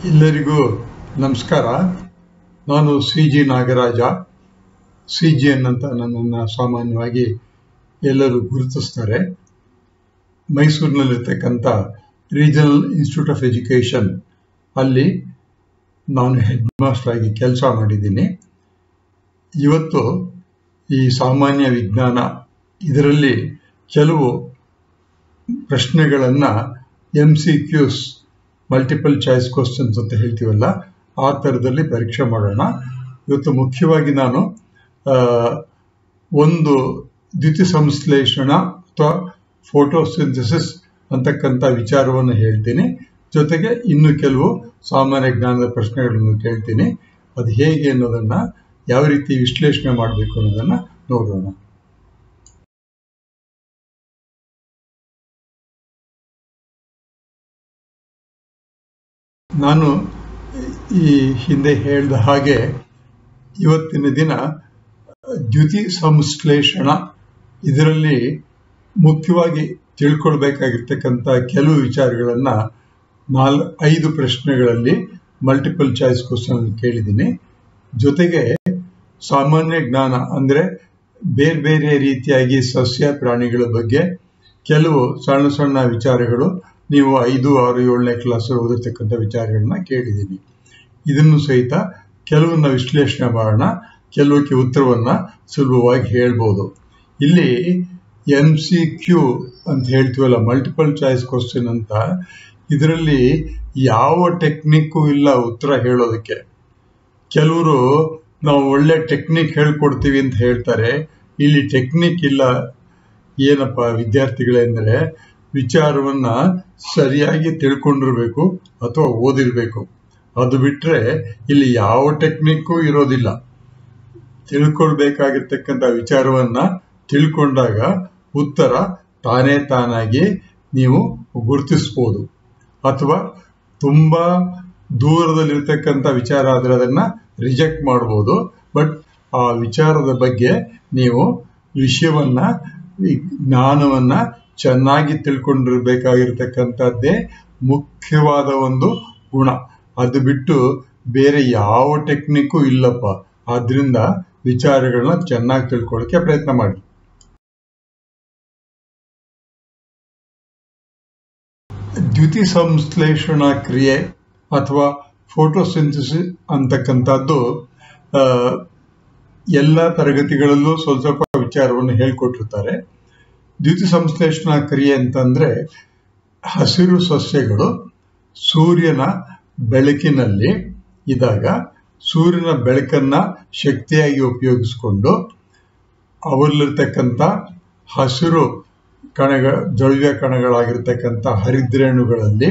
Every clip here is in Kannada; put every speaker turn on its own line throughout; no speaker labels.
ಎಲ್ಲರಿಗೂ ನಮಸ್ಕಾರ ನಾನು C G Nagaraja C G N ಅಂತ ನನ್ನನ್ನು ಸಾಮಾನ್ಯವಾಗಿ ಎಲ್ಲರೂ ಗುರುತಿಸ್ತಾರೆ ಮೈಸೂರಿನಲ್ಲಿರ್ತಕ್ಕಂಥ ರೀಜನಲ್ ಇನ್ಸ್ಟಿಟ್ಯೂಟ್ ಆಫ್ ಎಜುಕೇಷನ್ ಅಲ್ಲಿ ನಾನು ಹೆಡ್ ಮಾಸ್ಟರ್ ಆಗಿ ಕೆಲಸ ಮಾಡಿದ್ದೀನಿ ಇವತ್ತು ಈ ಸಾಮಾನ್ಯ ವಿಜ್ಞಾನ ಇದರಲ್ಲಿ ಕೆಲವು ಪ್ರಶ್ನೆಗಳನ್ನು M C Qs multiple choice questions ಅಂತ ಹೇಳ್ತೀವಲ್ಲ ಆ ಥರದಲ್ಲಿ ಪರೀಕ್ಷೆ ಮಾಡೋಣ ಇವತ್ತು ಮುಖ್ಯವಾಗಿ ನಾನು ಒಂದು ದ್ಯುತಿ ಸಂಶ್ಲೇಷಣ ಅಥವಾ ಫೋಟೋಸಿಂಥಸಿಸ್ ಅಂತಕ್ಕಂಥ ವಿಚಾರವನ್ನು ಹೇಳ್ತೀನಿ ಜೊತೆಗೆ ಇನ್ನು ಕೆಲವು ಸಾಮಾನ್ಯ ಜ್ಞಾನದ ಪ್ರಶ್ನೆಗಳನ್ನು ಕೇಳ್ತೀನಿ ಅದು ಹೇಗೆ ಅನ್ನೋದನ್ನ ಯಾವ ರೀತಿ ವಿಶ್ಲೇಷಣೆ ಮಾಡಬೇಕು ಅನ್ನೋದನ್ನ ನೋಡೋಣ ನಾನು ಈ ಹಿಂದೆ ಹೇಳಿದ ಹಾಗೆ ಇವತ್ತಿನ ದಿನ ದ್ಯುತಿ ಸಂಶ್ಲೇಷಣ ಇದರಲ್ಲಿ ಮುಖ್ಯವಾಗಿ ತಿಳ್ಕೊಳ್ಬೇಕಾಗಿರ್ತಕ್ಕಂಥ ಕೆಲವು ವಿಚಾರಗಳನ್ನ ನಾಲ್ ಐದು ಪ್ರಶ್ನೆಗಳಲ್ಲಿ ಮಲ್ಟಿಪಲ್ ಚಾಯ್ಸ್ ಕ್ವಶನ್ ಕೇಳಿದ್ದೀನಿ ಜೊತೆಗೆ ಸಾಮಾನ್ಯ ಜ್ಞಾನ ಅಂದ್ರೆ ಬೇರೆ ಬೇರೆ ರೀತಿಯಾಗಿ ಸಸ್ಯ ಪ್ರಾಣಿಗಳ ಬಗ್ಗೆ ಕೆಲವು ಸಣ್ಣ ಸಣ್ಣ ವಿಚಾರಗಳು ನೀವು ಐದು ಆರು ಏಳನೇ ಕ್ಲಾಸ್ ಓದಿರ್ತಕ್ಕಂಥ ವಿಚಾರಗಳನ್ನ ಕೇಳಿದ್ದೀನಿ ಇದನ್ನು ಸಹಿತ ಕೆಲವನ್ನ ವಿಶ್ಲೇಷಣೆ ಮಾಡೋಣ ಕೆಲವಕ್ಕೆ ಉತ್ತರವನ್ನ ಸುಲಭವಾಗಿ ಹೇಳ್ಬೋದು ಇಲ್ಲಿ ಎಂ ಸಿ ಕ್ಯೂ ಅಂತ ಹೇಳ್ತೀವಲ್ಲ ಮಲ್ಟಿಪಲ್ ಚಾಯ್ಸ್ ಕ್ವಶನ್ ಅಂತ ಇದರಲ್ಲಿ ಯಾವ ಟೆಕ್ನಿಕ್ಕು ಇಲ್ಲ ಉತ್ತರ ಹೇಳೋದಕ್ಕೆ ಕೆಲವರು ನಾವು ಒಳ್ಳೆ ಟೆಕ್ನಿಕ್ ಹೇಳ್ಕೊಡ್ತೀವಿ ಅಂತ ಹೇಳ್ತಾರೆ ಇಲ್ಲಿ ಟೆಕ್ನಿಕ್ ಇಲ್ಲ ಏನಪ್ಪ ವಿದ್ಯಾರ್ಥಿಗಳೆಂದರೆ ವಿಚಾರವನ್ನ ಸರಿಯಾಗಿ ತಿಳ್ಕೊಂಡಿರ್ಬೇಕು ಅಥವಾ ಓದಿರ್ಬೇಕು ಅದು ಬಿಟ್ರೆ ಇಲ್ಲಿ ಯಾವ ಟೆಕ್ನಿಕ್ಕು ಇರೋದಿಲ್ಲ ತಿಳ್ಕೊಳ್ಬೇಕಾಗಿರ್ತಕ್ಕಂಥ ವಿಚಾರವನ್ನ ತಿಳ್ಕೊಂಡಾಗ ಉತ್ತರ ತಾನೇ ತಾನಾಗಿ ನೀವು ಗುರುತಿಸ್ಬೋದು ಅಥವಾ ತುಂಬಾ ದೂರದಲ್ಲಿರ್ತಕ್ಕಂಥ ವಿಚಾರ ಆದರೆ ಅದನ್ನ ರಿಜೆಕ್ಟ್ ಮಾಡ್ಬೋದು ಬಟ್ ಆ ವಿಚಾರದ ಬಗ್ಗೆ ನೀವು ವಿಷಯವನ್ನ ಜ್ಞಾನವನ್ನ ಚೆನ್ನಾಗಿ ತಿಳ್ಕೊಂಡಿರ್ಬೇಕಾಗಿರ್ತಕ್ಕಂಥದ್ದೇ ಮುಖ್ಯವಾದ ಒಂದು ಗುಣ ಅದು ಬಿಟ್ಟು ಬೇರೆ ಯಾವ ಟೆಕ್ನಿಕ್ಕು ಇಲ್ಲಪ್ಪ ಆದ್ರಿಂದ ವಿಚಾರಗಳನ್ನ ಚೆನ್ನಾಗಿ ತಿಳ್ಕೊಳ್ಳೋಕೆ ಪ್ರಯತ್ನ ಮಾಡಿ ದ್ಯುತಿ ಸಂಶ್ಲೇಷಣಾ ಕ್ರಿಯೆ ಅಥವಾ ಫೋಟೋಸಿಂಥಸಿಸ್ ಅಂತಕ್ಕಂಥದ್ದು ಎಲ್ಲ ತರಗತಿಗಳಲ್ಲೂ ಸ್ವಲ್ಪ ಸ್ವಲ್ಪ ವಿಚಾರವನ್ನು ಹೇಳ್ಕೊಟ್ಟಿರ್ತಾರೆ ದ್ಯುತಿ ಸಂಶ್ಲೇಷಣಾ ಕ್ರಿಯೆ ಅಂತಂದ್ರೆ ಹಸಿರು ಸಸ್ಯಗಳು ಸೂರ್ಯನ ಬೆಳಕಿನಲ್ಲಿ ಇದ್ದಾಗ ಸೂರ್ಯನ ಬೆಳಕನ್ನ ಶಕ್ತಿಯಾಗಿ ಉಪಯೋಗಿಸಿಕೊಂಡು ಅವರಲ್ಲಿರ್ತಕ್ಕಂಥ ಹಸಿರು ಕಣಗಳ ದ್ರವ್ಯ ಕಣಗಳಾಗಿರ್ತಕ್ಕಂಥ ಹರಿದ್ರೇಣುಗಳಲ್ಲಿ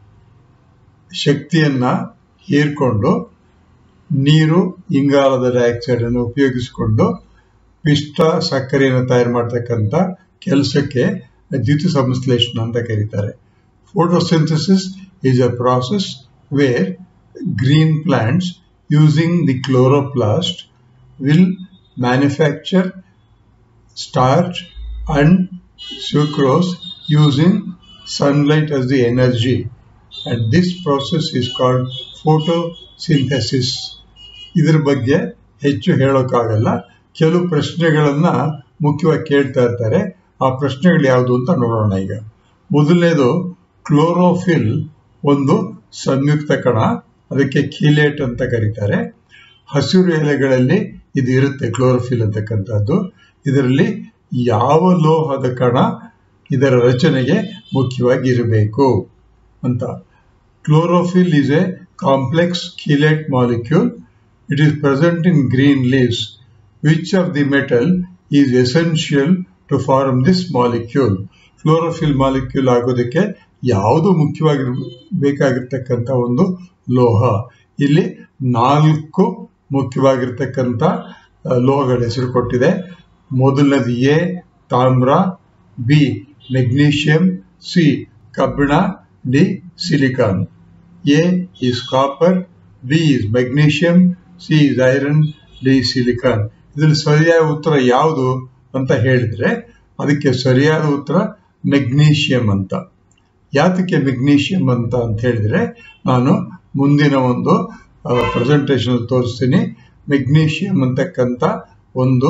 ಶಕ್ತಿಯನ್ನ ಹೀರ್ಕೊಂಡು ನೀರು ಇಂಗಾಲದ ಡೈಆಕ್ಸೈಡ್ ಅನ್ನು ಉಪಯೋಗಿಸಿಕೊಂಡು ಪಿಷ್ಟ ಸಕ್ಕರೆಯನ್ನು ತಯಾರು ಮಾಡ್ತಕ್ಕಂಥ ಕೆಲಸಕ್ಕೆ ದ್ಯುತಿ ಸಂಶ್ಲೇಷಣ ಅಂತ ಕರೀತಾರೆ photosynthesis is a process where green plants using the chloroplast will manufacture starch and sucrose using sunlight as the energy and this process is called photosynthesis ಇದ್ರ ಬಗ್ಗೆ ಹೆಚ್ಚು ಹೇಳೋಕ್ಕಾಗಲ್ಲ ಕೆಲವು ಪ್ರಶ್ನೆಗಳನ್ನ ಮುಖ್ಯವಾಗಿ ಕೇಳ್ತಾ ಇರ್ತಾರೆ ಆ ಪ್ರಶ್ನೆಗಳು ಯಾವುದು ಅಂತ ನೋಡೋಣ ಈಗ ಮೊದಲನೇದು ಕ್ಲೋರೋಫಿಲ್ ಒಂದು ಸಂಯುಕ್ತ ಕಣ ಅದಕ್ಕೆ ಕೀಲೇಟ್ ಅಂತ ಕರೀತಾರೆ ಹಸಿರು ಎಲೆಗಳಲ್ಲಿ ಇದು ಇರುತ್ತೆ ಕ್ಲೋರೋಫಿಲ್ ಅಂತಕ್ಕಂಥದ್ದು ಇದರಲ್ಲಿ ಯಾವ ಲೋಹದ ಕಣ ಇದರ ರಚನೆಗೆ ಮುಖ್ಯವಾಗಿ ಇರಬೇಕು ಅಂತ chlorophyll is a complex chelate molecule it is present in green leaves which of the metal is essential to form this molecule chlorophyll molecule ಆಗೋದಕ್ಕೆ ಯಾವುದು ಮುಖ್ಯವಾಗಿ ಬೇಕಾಗಿರ್ತಕ್ಕಂಥ ಒಂದು ಲೋಹ ಇಲ್ಲಿ ನಾಲ್ಕು ಮುಖ್ಯವಾಗಿರ್ತಕ್ಕಂಥ ಲೋಹಗಳ ಹೆಸರು ಕೊಟ್ಟಿದೆ ಮೊದಲನೇದು ಎ ತಾಮ್ರ ಬಿ ಮೆಗ್ನೀಷಿಯಂ ಸಿ ಕಬ್ಬಿಣ D silicon A is copper B is magnesium C is iron D silicon ಇದ್ರಲ್ಲಿ ಸರಿಯಾದ ಉತ್ತರ ಯಾವುದು ಅಂತ ಹೇಳಿದ್ರೆ ಅದಕ್ಕೆ ಸರಿಯಾದ ಉತ್ತರ ಮೆಗ್ನೀಷಿಯಂ ಅಂತ ಯಾತಕ್ಕೆ ಮೆಗ್ನೀಷಿಯಂ ಅಂತ ಅಂತ ಹೇಳಿದ್ರೆ ನಾನು ಮುಂದಿನ ಒಂದು ಪ್ರೆಸೆಂಟೇಷನ್ ತೋರಿಸ್ತೀನಿ ಮೆಗ್ನೀಷಿಯಂ ಅಂತಕ್ಕಂಥ ಒಂದು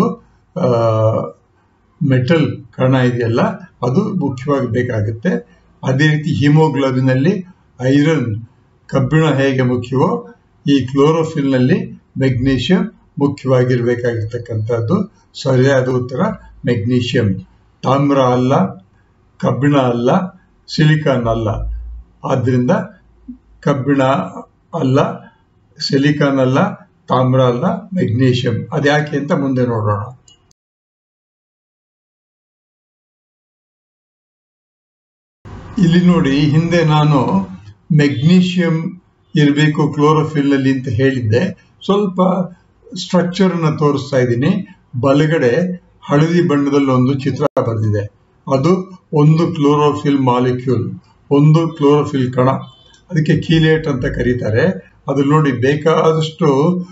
ಮೆಟಲ್ ಕಣ ಇದೆಯಲ್ಲ ಅದು ಮುಖ್ಯವಾಗಿ ಬೇಕಾಗುತ್ತೆ ಅದೇ ರೀತಿ ಹಿಮೋಗ್ಲೋಬಿನ್ ಅಲ್ಲಿ ಐರನ್ ಕಬ್ಬಿಣ ಹೇಗೆ ಮುಖ್ಯವೋ ಈ ಕ್ಲೋರೋಫಿಲ್ ನಲ್ಲಿ ಮೆಗ್ನೀಷಿಯಂ ಮುಖ್ಯವಾಗಿರ್ಬೇಕಾಗಿರ್ತಕ್ಕಂಥದ್ದು ಸರಿಯಾದ ಉತ್ತರ ಮೆಗ್ನೀಷಿಯಂ ತಾಮ್ರ ಅಲ್ಲ ಕಬ್ಬಿಣ ಅಲ್ಲ ಸಿಲಿಕಾನ್ ಅಲ್ಲ ಆದ್ರಿಂದ ಕಬ್ಬಿಣ ಅಲ್ಲ ಸಿಲಿಕಾನ್ ಅಲ್ಲ ತಾಮ್ರ ಅಲ್ಲ ಮೆಗ್ನೀಷಿಯಂ ಅದ್ಯಾಕೆ ಅಂತ ಮುಂದೆ ನೋಡೋಣ ಇಲ್ಲಿ ನೋಡಿ ಹಿಂದೆ ನಾನು ಮೆಗ್ನೀಷಿಯಂ ಇರಬೇಕು ಕ್ಲೋರೋಫಿಲ್ ನಲ್ಲಿ ಅಂತ ಹೇಳಿದ್ದೆ ಸ್ವಲ್ಪ ಸ್ಟ್ರಕ್ಚರ್ ನ ತೋರಿಸ್ತಾ ಇದ್ದೀನಿ ಬಲಗಡೆ ಹಳದಿ ಬಣ್ಣದಲ್ಲಿ ಒಂದು ಚಿತ್ರ ಬರೆದಿದೆ ಅದು ಒಂದು ಕ್ಲೋರೋಫಿಲ್ ಮಾಲಿಕ್ಯೂಲ್ ಒಂದು ಕ್ಲೋರೋಫಿಲ್ ಕಣ ಅದಕ್ಕೆ ಕೀಲೇಟ್ ಅಂತ ಕರೀತಾರೆ ಅದು ನೋಡಿ ಬೇಕಾದಷ್ಟು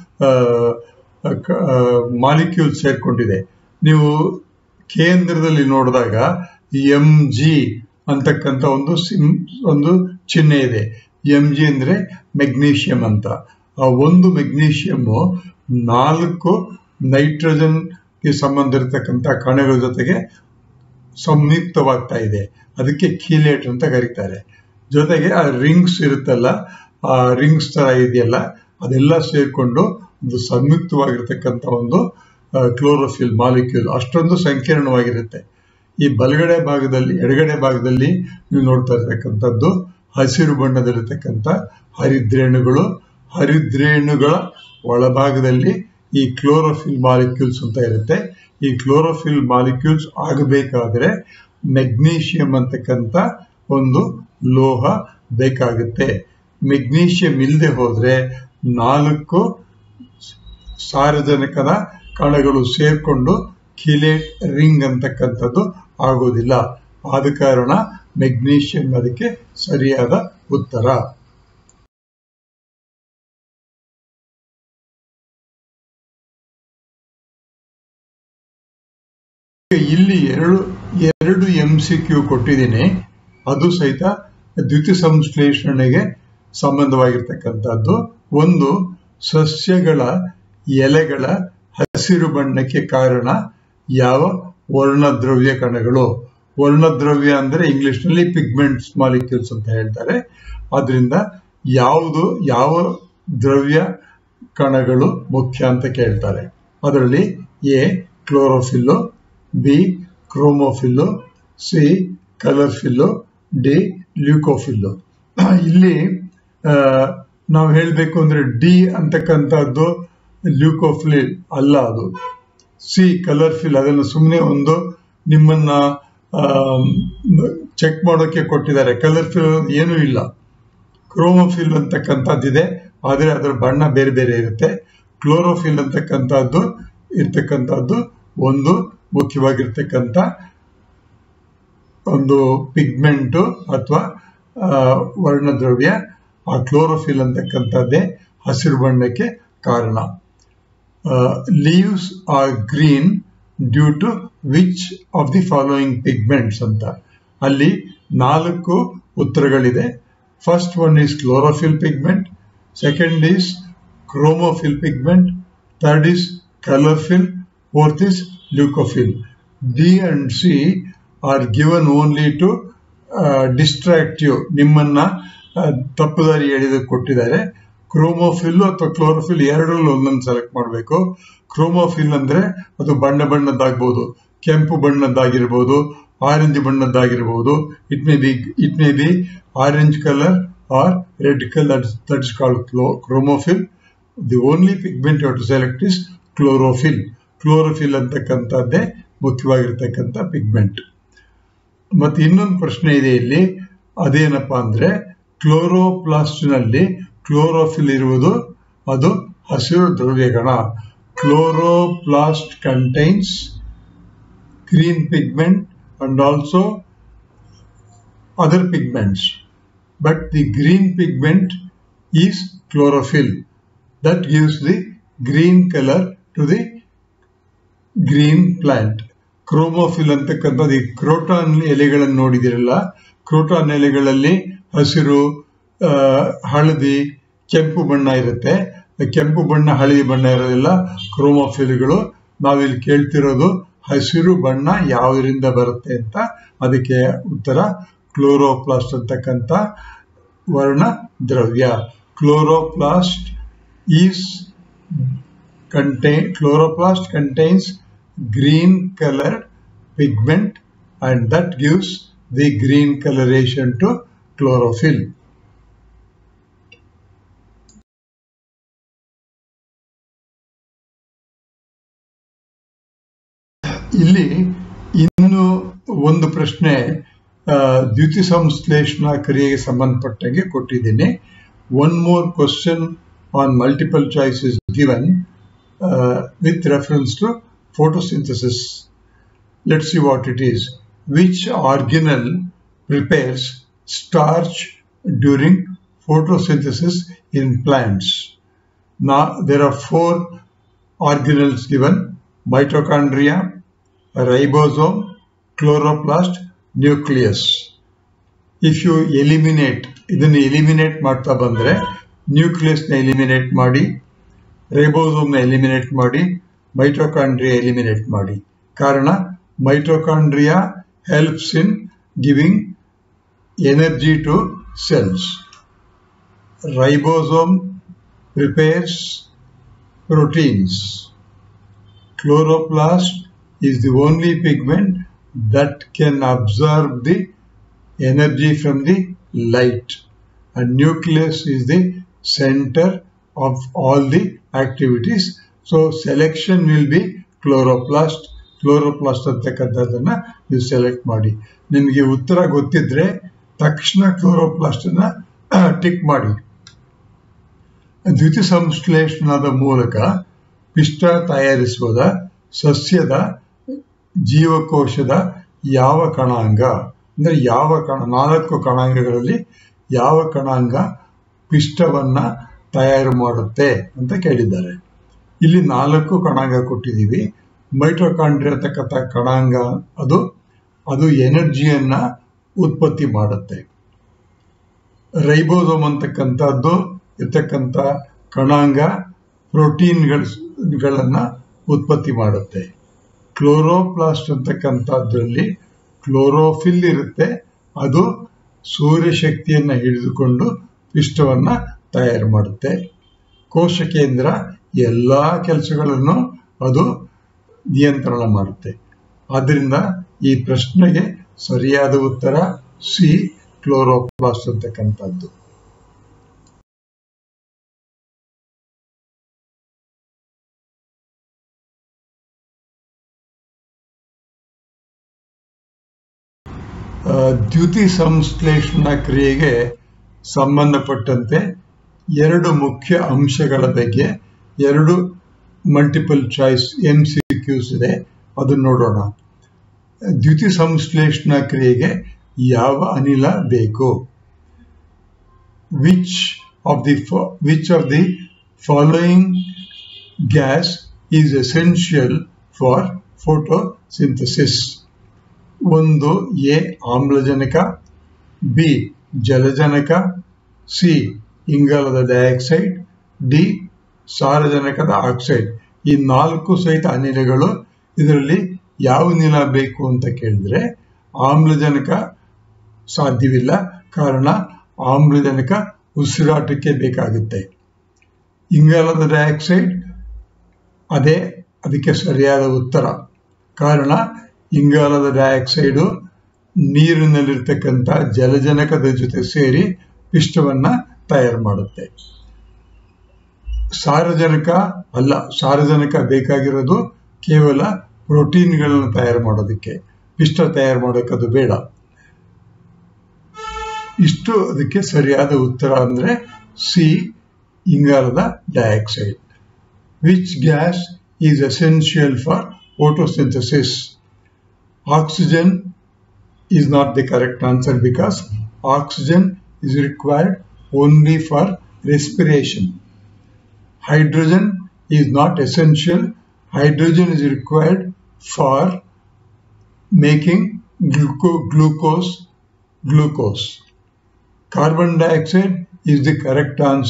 ಮಾಲಿಕ್ಯೂಲ್ ಸೇರ್ಕೊಂಡಿದೆ ನೀವು ಕೇಂದ್ರದಲ್ಲಿ ನೋಡಿದಾಗ ಎಂ ಜಿ ಅಂತಕ್ಕಂಥ ಒಂದು ಸಿಮ್ ಒಂದು ಚಿಹ್ನೆ ಇದೆ ಎಂ ಜಿ ಅಂದ್ರೆ ಮೆಗ್ನೀಷಿಯಂ ಅಂತ ಆ ಒಂದು ಮೆಗ್ನೀಷಿಯಂ ನಾಲ್ಕು ನೈಟ್ರೋಜನ್ಗೆ ಸಂಬಂಧ ಇರತಕ್ಕಂಥ ಕಣಗಳ ಜೊತೆಗೆ ಸಂಯುಕ್ತವಾಗ್ತಾ ಇದೆ ಅದಕ್ಕೆ ಕೀಲೇಟ್ ಅಂತ ಕರೀತಾರೆ ಜೊತೆಗೆ ಆ ರಿಂಗ್ಸ್ ಇರುತ್ತಲ್ಲ ಆ ರಿಂಗ್ಸ್ ತರ ಇದೆಯಲ್ಲ ಅದೆಲ್ಲ ಸೇರ್ಕೊಂಡು ಒಂದು ಸಂಯುಕ್ತವಾಗಿರ್ತಕ್ಕಂಥ ಒಂದು ಕ್ಲೋರೋಫಿಲ್ ಮಾಲಿಕ್ಯೂಲ್ ಅಷ್ಟೊಂದು ಸಂಕೀರ್ಣವಾಗಿರುತ್ತೆ ಈ ಬಲಗಡೆ ಭಾಗದಲ್ಲಿ ಎಡಗಡೆ ಭಾಗದಲ್ಲಿ ನೀವು ನೋಡ್ತಾ ಇರ್ತಕ್ಕಂಥದ್ದು ಹಸಿರು ಬಣ್ಣದಲ್ಲಿರ್ತಕ್ಕಂಥ ಹರಿದ್ರೇಣುಗಳು ಹರಿದ್ರೇಣುಗಳ ಒಳಭಾಗದಲ್ಲಿ ಈ ಕ್ಲೋರೋಫಿಲ್ ಮಾಲಿಕ್ಯೂಲ್ಸ್ ಅಂತ ಇರುತ್ತೆ ಈ ಕ್ಲೋರೋಫಿಲ್ ಮಾಲಿಕ್ಯೂಲ್ಸ್ ಆಗಬೇಕಾದ್ರೆ ಮೆಗ್ನೀಷಿಯಂ ಅಂತಕ್ಕಂಥ ಒಂದು ಲೋಹ ಬೇಕಾಗುತ್ತೆ ಮೆಗ್ನೀಷಿಯಂ ಇಲ್ಲದೆ ಹೋದ್ರೆ ನಾಲ್ಕು ಸಾರಜನಕದ ಕಣಗಳು ಸೇರ್ಕೊಂಡು ಕಿಲೇಟ್ ರಿಂಗ್ ಅಂತಕ್ಕಂಥದ್ದು ಆಗೋದಿಲ್ಲ ಆದ ಕಾರಣ ಮೆಗ್ನೀಷಿಯಂ ಅದಕ್ಕೆ ಸರಿಯಾದ ಉತ್ತರ ಇಲ್ಲಿ ಎರಡು ಎರಡು ಎಂ ಸಿ ಕ್ಯೂ ಕೊಟ್ಟಿದ್ದೀನಿ ಅದು ಸಹಿತ ದ್ವಿತೀಯ ಸಂಶ್ಲೇಷಣೆಗೆ ಸಂಬಂಧವಾಗಿರ್ತಕ್ಕಂಥದ್ದು ಒಂದು ಸಸ್ಯಗಳ ಎಲೆಗಳ ಹಸಿರು ಬಣ್ಣಕ್ಕೆ ಕಾರಣ ಯಾವ ವರ್ಣದ್ರವ್ಯ ಕಣಗಳು ವರ್ಣದ್ರವ್ಯ ಅಂದ್ರೆ ಇಂಗ್ಲಿಷ್ ನಲ್ಲಿ ಪಿಗ್ಮೆಂಟ್ಸ್ ಮಾಲಿಕ್ಯೂಲ್ಸ್ ಅಂತ ಹೇಳ್ತಾರೆ ಆದ್ರಿಂದ ಯಾವುದು ಯಾವ ದ್ರವ್ಯ ಕಣಗಳು ಮುಖ್ಯ ಅಂತ ಕೇಳ್ತಾರೆ ಅದರಲ್ಲಿ A chlorophyll B chromophyll C colourphyll D leucophyll ಇಲ್ಲಿ ನಾವು ಹೇಳಬೇಕು ಅಂದ್ರೆ ಡಿ ಅಂತಕ್ಕಂಥದ್ದು ಲ್ಯೂಕೋಫಿಲ್ ಅಲ್ಲ ಅದು ಸಿ ಕಲರ್ಫಿಲ್ ಅದನ್ನು ಸುಮ್ಮನೆ ಒಂದು ನಿಮ್ಮನ್ನ ಚೆಕ್ ಮಾಡೋಕೆ ಕೊಟ್ಟಿದ್ದಾರೆ ಕಲರ್ಫಿಲ್ ಏನೂ ಇಲ್ಲ ಕ್ರೋಮೋಫಿಲ್ ಅಂತಕ್ಕಂಥದ್ದಿದೆ ಆದರೆ ಅದರ ಬಣ್ಣ ಬೇರೆ ಬೇರೆ ಇರುತ್ತೆ ಕ್ಲೋರೋಫಿಲ್ ಅಂತಕ್ಕಂಥದ್ದು ಇರ್ತಕ್ಕಂಥದ್ದು ಒಂದು ಮುಖ್ಯವಾಗಿರ್ತಕ್ಕಂಥ ಒಂದು ಪಿಗ್ಮೆಂಟು ಅಥವಾ ವರ್ಣದ್ರವ್ಯ ಆ ಕ್ಲೋರೋಫಿಲ್ ಅಂತಕ್ಕಂಥದ್ದೇ ಹಸಿರು ಬಣ್ಣಕ್ಕೆ ಕಾರಣ leaves are green due to which of the following pigments ಅಂತ ಅಲ್ಲಿ ನಾಲ್ಕು ಉತ್ತರಗಳಿದೆ first one is chlorophyll pigment second is chromophyll pigment third is colourphyll fourth is leucophyll D and C are given only to distract you ನಿಮ್ಮನ್ನ ತಪ್ಪುದಾರಿ ಎಳೆದು ಕೊಟ್ಟಿದ್ದಾರೆ ಕ್ರೋಮೋಫಿಲ್ ಅಥವಾ ಕ್ಲೋರೋಫಿಲ್ ಎರಡರಲ್ಲಿ ಒಂದೊಂದು ಸೆಲೆಕ್ಟ್ ಮಾಡಬೇಕು ಕ್ರೋಮೋಫಿಲ್ ಅಂದ್ರೆ ಅದು ಬಣ್ಣ ಬಣ್ಣದ್ದಾಗ್ಬೋದು ಕೆಂಪು ಬಣ್ಣದ್ದಾಗಿರ್ಬೋದು ಆರೆಂಜ್ ಬಣ್ಣದ್ದಾಗಿರ್ಬೋದು it may be it may be orange colour or red colour that is called chromophyll the only pigment to select is chlorophyll chlorophyll ಅಂತಕ್ಕಂಥದ್ದೇ ಮುಖ್ಯವಾಗಿರ್ತಕ್ಕಂಥ ಪಿಗ್ಮೆಂಟ್ ಮತ್ತೆ ಇನ್ನೊಂದು ಪ್ರಶ್ನೆ ಇದೆ ಇಲ್ಲಿ ಅದೇನಪ್ಪಾ ಅಂದ್ರೆ ಕ್ಲೋರೋಪ್ಲಾಸ್ಟ್ನಲ್ಲಿ ಕ್ಲೋರೋಫಿಲ್ ಇರುವುದು ಅದು ಹಸಿರು ದ್ರವ್ಯಗಣ chloroplast contains green pigment and also other pigments but the green pigment is chlorophyll that gives the green colour to the green plant chromophyll ಅಂತಕ್ಕಂಥದ್ದು ಈ ಕ್ರೋಟಾನ್ ಎಲೆಗಳನ್ನು ನೋಡಿದಿರಲ್ಲ ಕ್ರೋಟಾನ್ ಎಲೆಗಳಲ್ಲಿ ಹಸಿರು ಹಳದಿ ಕೆಂಪು ಬಣ್ಣ ಇರುತ್ತೆ ಕೆಂಪು ಬಣ್ಣ ಹಳದಿ ಬಣ್ಣ ಇರೋದಿಲ್ಲ ಕ್ರೋಮೋಫಿಲ್ಗಳು ನಾವಿಲ್ಲಿ ಕೇಳ್ತಿರೋದು ಹಸಿರು ಬಣ್ಣ ಯಾವುದರಿಂದ ಬರುತ್ತೆ ಅಂತ ಅದಕ್ಕೆ ಉತ್ತರ ಕ್ಲೋರೋಪ್ಲಾಸ್ಟ್ ಅಂತಕ್ಕಂಥ ವರ್ಣ ದ್ರವ್ಯ chloroplast is contain chloroplast contains green colored pigment and that gives the green coloration to chlorophyll. ಇಲ್ಲಿ ಇನ್ನು ಒಂದು ಪ್ರಶ್ನೆ ದ್ಯುತಿ ಸಂಶ್ಲೇಷಣಾ ಕ್ರಿಯೆಗೆ ಸಂಬಂಧಪಟ್ಟಂಗೆ ಕೊಟ್ಟಿದ್ದೀನಿ one more question on multiple choice is given uh, with reference to photosynthesis. Let's see what it is. Which organelle prepares starch during photosynthesis in plants? Now, there are four organelles given mitochondria, ribosome, chloroplast, nucleus. If you eliminate, ಇದನ್ನು ಎಲಿಮಿನೇಟ್ ಮಾಡ್ತಾ ಬಂದರೆ ನ್ಯೂಕ್ಲಿಯಸ್ನ ಎಲಿಮಿನೇಟ್ ಮಾಡಿ ರೈಬೋಸೋಮ್ನ ಎಲಿಮಿನೇಟ್ ಮಾಡಿ ಮೈಟ್ರೋಕಾಂಡ್ರಿಯಾ ಎಲಿಮಿನೇಟ್ ಮಾಡಿ ಕಾರಣ mitochondria helps in giving energy to cells ribosome prepares proteins chloroplast is the only pigment that can absorb the energy from the light and nucleus is the center of all the activities. So selection will be chloroplast. Chloroplast ಅಂತಕ್ಕಂಥದ್ದನ್ನ ನೀವು ಸೆಲೆಕ್ಟ್ ಮಾಡಿ ನಿಮಗೆ ಉತ್ತರ ಗೊತ್ತಿದ್ರೆ ತಕ್ಷಣ ಕ್ಲೋರೋಪ್ಲಾಸ್ಟ್ ಅನ್ನ ಟಿಕ್ ಮಾಡಿ ದ್ಯುತಿ ಸಂಶ್ಲೇಷಣದ ಮೂಲಕ ಪಿಷ್ಟ ತಯಾರಿಸುವುದ ಸಸ್ಯದ ಜೀವಕೋಶದ ಯಾವ ಕಣಾಂಗ ಅಂದ್ರೆ ಯಾವ ಕಣ ನಾಲ್ಕು ಕಣಾಂಗಗಳಲ್ಲಿ ಯಾವ ಕಣಾಂಗ ಪಿಷ್ಟವನ್ನ ತಯಾರು ಮಾಡುತ್ತೆ ಅಂತ ಕೇಳಿದ್ದಾರೆ ಇಲ್ಲಿ ನಾಲ್ಕು ಕಣಾಂಗ ಕೊಟ್ಟಿದ್ದೀವಿ ಮೈಟ್ರೋಕಾಂಡ್ರಿಯ ಅಂತಕ್ಕಂಥ ಕಣಾಂಗ ಅದು ಅದು ಎನರ್ಜಿಯನ್ನ ಉತ್ಪತ್ತಿ ಮಾಡುತ್ತೆ ರೈಬೋಸೋಮ್ ಅಂತಕ್ಕಂಥದ್ದು ಇರ್ತಕ್ಕಂಥ ಕಣಾಂಗ ಪ್ರೋಟೀನ್ಗಳನ್ನ ಉತ್ಪತ್ತಿ ಮಾಡುತ್ತೆ ಕ್ಲೋರೋಪ್ಲಾಸ್ಟ್ ಅಂತಕ್ಕಂಥದ್ರಲ್ಲಿ ಕ್ಲೋರೋಫಿಲ್ ಇರುತ್ತೆ ಅದು ಸೂರ್ಯಶಕ್ತಿಯನ್ನ ಹಿಡಿದುಕೊಂಡು ಪಿಷ್ಟವನ್ನ ತಯಾರು ಮಾಡುತ್ತೆ ಕೋಶ ಕೇಂದ್ರ ಎಲ್ಲ ಕೆಲಸಗಳನ್ನು ಅದು ನಿಯಂತ್ರಣ ಮಾಡುತ್ತೆ ಆದ್ದರಿಂದ ಈ ಪ್ರಶ್ನೆಗೆ ಸರಿಯಾದ ಉತ್ತರ ಸಿ ಕ್ಲೋರೋಪ್ಲಾಸ್ಟ್ ಅಂತಕ್ಕಂಥದ್ದು ದ್ಯುತಿ ಸಂಶ್ಲೇಷಣಾ ಕ್ರಿಯೆಗೆ ಸಂಬಂಧಪಟ್ಟಂತೆ ಎರಡು ಮುಖ್ಯ ಅಂಶಗಳ ಬಗ್ಗೆ ಎರಡು multiple choice M C Qs ಇದೆ ಅದನ್ನು ನೋಡೋಣ ದ್ಯುತಿ ಸಂಶ್ಲೇಷಣಾ ಕ್ರಿಯೆಗೆ ಯಾವ ಅನಿಲ ಬೇಕು which of the which of the following gas is essential for photosynthesis ಒಂದು ಎ ಆಮ್ಲಜನಕ ಬಿ ಜಲಜನಕ ಸಿ ಇಂಗಾಲದ ಡೈಆಕ್ಸೈಡ್ ಡಿ ಸಾರಜನಕದ ಆಕ್ಸೈಡ್ ಈ ನಾಲ್ಕು ಸಹಿತ ಅನಿಲಗಳು ಇದರಲ್ಲಿ ಯಾವ ಅನಿಲ ಬೇಕು ಅಂತ ಕೇಳಿದ್ರೆ ಆಮ್ಲಜನಕ ಸಾಧ್ಯವಿಲ್ಲ ಕಾರಣ ಆಮ್ಲಜನಕ ಉಸಿರಾಟಕ್ಕೆ ಬೇಕಾಗುತ್ತೆ ಇಂಗಾಲದ ಡೈಆಕ್ಸೈಡ್ ಅದೇ ಅದಕ್ಕೆ ಸರಿಯಾದ ಉತ್ತರ ಕಾರಣ ಇಂಗಾಲದ ಡೈಆಕ್ಸೈಡು ನೀರಿನಲ್ಲಿರ್ತಕ್ಕಂಥ ಜಲಜನಕದ ಜೊತೆ ಸೇರಿ ಪಿಷ್ಟವನ್ನ ತಯಾರು ಮಾಡುತ್ತೆ ಸಾರಜನಕ ಅಲ್ಲ ಸಾರಜನಕ ಬೇಕಾಗಿರೋದು ಕೇವಲ ಪ್ರೋಟೀನ್ಗಳನ್ನು ತಯಾರು ಮಾಡೋದಕ್ಕೆ ಪಿಷ್ಟ ತಯಾರು ಮಾಡೋಕೆ ಅದು ಬೇಡ ಇಷ್ಟು ಅದಕ್ಕೆ ಸರಿಯಾದ ಉತ್ತರ ಅಂದ್ರೆ ಸಿ ಇಂಗಾಲದ dioxide which gas is essential for photosynthesis oxygen is not the correct answer because oxygen is required only for respiration. Hydrogen is not essential. Hydrogen is required for making gluco- glucose glucose. Carbon dioxide is the correct answer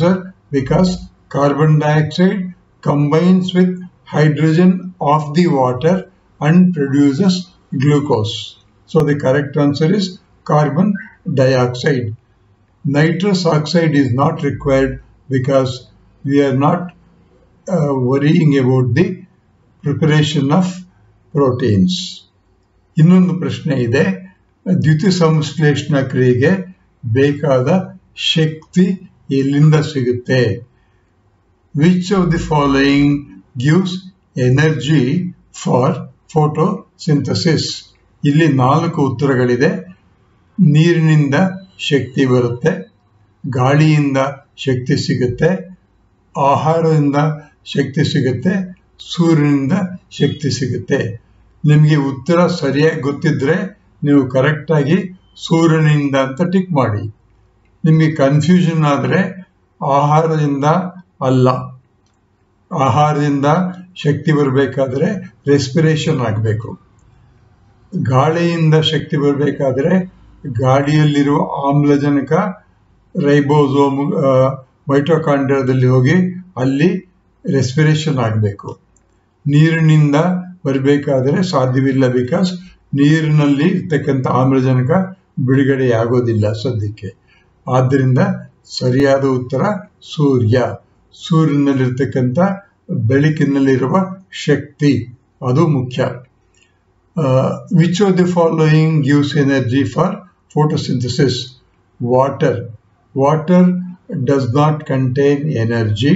because carbon dioxide combines with hydrogen of the water and produces glucose. So the correct answer is carbon dioxide. Nitrous oxide is not required because we are not uh, worrying about the preparation of proteins. ಇನ್ನೊಂದು ಪ್ರಶ್ನೆ ಇದೆ ದ್ಯುತಿ ಸಂಶ್ಲೇಷಣಾ ಕ್ರಿಯೆಗೆ ಬೇಕಾದ ಶಕ್ತಿ ಎಲ್ಲಿಂದ ಸಿಗುತ್ತೆ which of the following gives energy for photosynthesis ಇಲ್ಲಿ ನಾಲ್ಕು ಉತ್ತರಗಳಿದೆ ನೀರಿನಿಂದ ಶಕ್ತಿ ಬರುತ್ತೆ ಗಾಳಿಯಿಂದ ಶಕ್ತಿ ಸಿಗುತ್ತೆ ಆಹಾರದಿಂದ ಶಕ್ತಿ ಸಿಗುತ್ತೆ ಸೂರ್ಯನಿಂದ ಶಕ್ತಿ ಸಿಗುತ್ತೆ ನಿಮಗೆ ಉತ್ತರ ಸರಿಯಾಗಿ ಗೊತ್ತಿದ್ರೆ ನೀವು ಕರೆಕ್ಟಾಗಿ ಸೂರ್ಯನಿಂದ ಅಂತ ಟಿಕ್ ಮಾಡಿ ನಿಮಗೆ ಕನ್ಫ್ಯೂಷನ್ ಆದರೆ ಆಹಾರದಿಂದ ಅಲ್ಲ ಆಹಾರದಿಂದ ಶಕ್ತಿ ಬರಬೇಕಾದ್ರೆ ರೆಸ್ಪಿರೇಷನ್ ಆಗಬೇಕು ಗಾಳಿಯಿಂದ ಶಕ್ತಿ ಬರಬೇಕಾದ್ರೆ ಗಾಳಿಯಲ್ಲಿರುವ ಆಮ್ಲಜನಕ ರೈಬೋಸೋಮ್ ಮೈಟೋಕಾಂಡ್ರಿಯಾದಲ್ಲಿ ಹೋಗಿ ಅಲ್ಲಿ ರೆಸ್ಪಿರೇಷನ್ ಆಗಬೇಕು ನೀರಿನಿಂದ ಬರಬೇಕಾದರೆ ಸಾಧ್ಯವಿಲ್ಲ ಬಿಕಾಸ್ ನೀರಿನಲ್ಲಿ ಇರ್ತಕ್ಕಂಥ ಆಮ್ಲಜನಕ ಬಿಡುಗಡೆ ಆಗೋದಿಲ್ಲ ಸದ್ಯಕ್ಕೆ ಆದ್ದರಿಂದ ಸರಿಯಾದ ಉತ್ತರ ಸೂರ್ಯ ಸೂರ್ಯನಲ್ಲಿರ್ತಕ್ಕಂಥ ಬೆಳಕಿನಲ್ಲಿರುವ ಶಕ್ತಿ ಅದು ಮುಖ್ಯ which of the following gives energy for photosynthesis water water does not contain energy